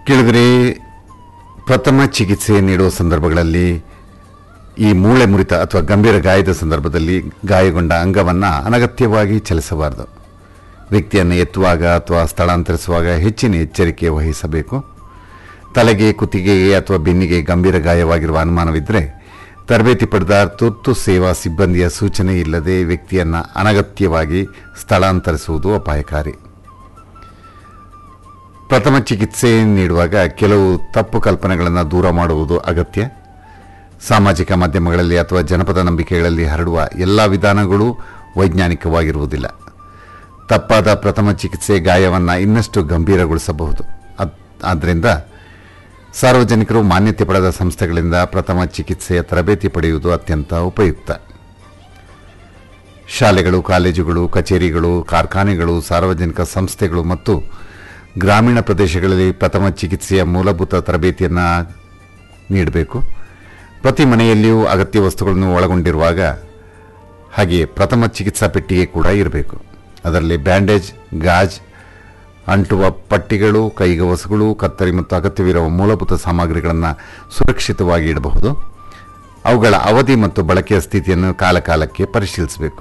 ಕೆಳಗರೆ ಪ್ರಥಮ ಚಿಕಿತ್ಸೆ ನೀಡುವ ಸಂದರ್ಭಗಳಲ್ಲಿ ಈ ಮೂಳೆ ಮುರಿತ ಅಥವಾ ಗಂಭೀರ ಗಾಯದ ಸಂದರ್ಭದಲ್ಲಿ ಗಾಯಗೊಂಡ ಅಂಗವನ್ನು ಅನಗತ್ಯವಾಗಿ ಚಲಿಸಬಾರದು ವ್ಯಕ್ತಿಯನ್ನು ಎತ್ತುವಾಗ ಅಥವಾ ಸ್ಥಳಾಂತರಿಸುವಾಗ ಹೆಚ್ಚಿನ ಎಚ್ಚರಿಕೆ ವಹಿಸಬೇಕು ತಲೆಗೆ ಕುತ್ತಿಗೆಗೆ ಅಥವಾ ಬೆನ್ನಿಗೆ ಗಂಭೀರ ಗಾಯವಾಗಿರುವ ಅನುಮಾನವಿದ್ದರೆ ತರಬೇತಿ ಪಡೆದ ತುರ್ತು ಸೇವಾ ಸಿಬ್ಬಂದಿಯ ಸೂಚನೆ ಇಲ್ಲದೆ ವ್ಯಕ್ತಿಯನ್ನು ಅನಗತ್ಯವಾಗಿ ಸ್ಥಳಾಂತರಿಸುವುದು ಅಪಾಯಕಾರಿ ಪ್ರಥಮ ಚಿಕಿತ್ಸೆ ನೀಡುವಾಗ ಕೆಲವು ತಪ್ಪು ಕಲ್ಪನೆಗಳನ್ನು ದೂರ ಮಾಡುವುದು ಅಗತ್ಯ ಸಾಮಾಜಿಕ ಮಾಧ್ಯಮಗಳಲ್ಲಿ ಅಥವಾ ಜನಪದ ನಂಬಿಕೆಗಳಲ್ಲಿ ಹರಡುವ ಎಲ್ಲ ವಿಧಾನಗಳು ವೈಜ್ಞಾನಿಕವಾಗಿರುವುದಿಲ್ಲ ತಪ್ಪಾದ ಪ್ರಥಮ ಚಿಕಿತ್ಸೆ ಗಾಯವನ್ನು ಇನ್ನಷ್ಟು ಗಂಭೀರಗೊಳಿಸಬಹುದು ಅದ್- ಆದ್ದರಿಂದ ಸಾರ್ವಜನಿಕರು ಮಾನ್ಯತೆ ಪಡೆದ ಸಂಸ್ಥೆಗಳಿಂದ ಪ್ರಥಮ ಚಿಕಿತ್ಸೆಯ ತರಬೇತಿ ಪಡೆಯುವುದು ಅತ್ಯಂತ ಉಪಯುಕ್ತ ಶಾಲೆಗಳು ಕಾಲೇಜುಗಳು ಕಚೇರಿಗಳು ಕಾರ್ಖಾನೆಗಳು ಸಾರ್ವಜನಿಕ ಸಂಸ್ಥೆಗಳು ಮತ್ತು ಗ್ರಾಮೀಣ ಪ್ರದೇಶಗಳಲ್ಲಿ ಪ್ರಥಮ ಚಿಕಿತ್ಸೆಯ ಮೂಲಭೂತ ತರಬೇತಿಯನ್ನು ನೀಡಬೇಕು ಪ್ರತಿ ಮನೆಯಲ್ಲಿಯೂ ಅಗತ್ಯ ವಸ್ತುಗಳನ್ನು ಒಳಗೊಂಡಿರುವಾಗ ಹಾಗೆಯೇ ಪ್ರಥಮ ಚಿಕಿತ್ಸಾ ಪೆಟ್ಟಿಗೆ ಕೂಡ ಇರಬೇಕು ಅದರಲ್ಲಿ ಬ್ಯಾಂಡೇಜ್ ಗಾಜ್ ಅಂಟುವ ಪಟ್ಟಿಗಳು ಕೈಗವಸುಗಳು ಕತ್ತರಿ ಮತ್ತು ಅಗತ್ಯವಿರುವ ಮೂಲಭೂತ ಸಾಮಗ್ರಿಗಳನ್ನು ಸುರಕ್ಷಿತವಾಗಿ ಇಡಬಹುದು ಅವುಗಳ ಅವಧಿ ಮತ್ತು ಬಳಕೆಯ ಸ್ಥಿತಿಯನ್ನು ಕಾಲಕಾಲಕ್ಕೆ ಪರಿಶೀಲಿಸಬೇಕು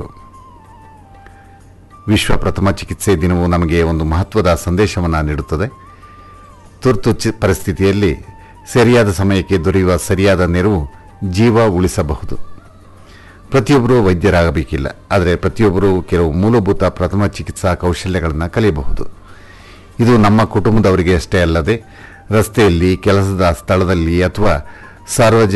ವಿಶ್ವ ಪ್ರಥಮ ಚಿಕಿತ್ಸೆ ದಿನವು ನಮಗೆ ಒಂದು ಮಹತ್ವದ ಸಂದೇಶವನ್ನು ನೀಡುತ್ತದೆ ತುರ್ತು ಚಿ ಪರಿಸ್ಥಿತಿಯಲ್ಲಿ ಸರಿಯಾದ ಸಮಯಕ್ಕೆ ದೊರೆಯುವ ಸರಿಯಾದ ನೆರವು ಜೀವ ಉಳಿಸಬಹುದು ಪ್ರತಿಯೊಬ್ಬರೂ ವೈದ್ಯರಾಗಬೇಕಿಲ್ಲ ಆದರೆ ಪ್ರತಿಯೊಬ್ಬರೂ ಕೆಲವು ಮೂಲಭೂತ ಪ್ರಥಮ ಚಿಕಿತ್ಸಾ ಕೌಶಲ್ಯಗಳನ್ನು ಕಲಿಯಬಹುದು ಇದು ನಮ್ಮ ಕುಟುಂಬದವರಿಗೆ ಅಷ್ಟೇ ಅಲ್ಲದೆ ರಸ್ತೆಯಲ್ಲಿ ಕೆಲಸದ ಸ್ಥಳದಲ್ಲಿ ಅಥವಾ ಸಾರ್ವಜನಿಕ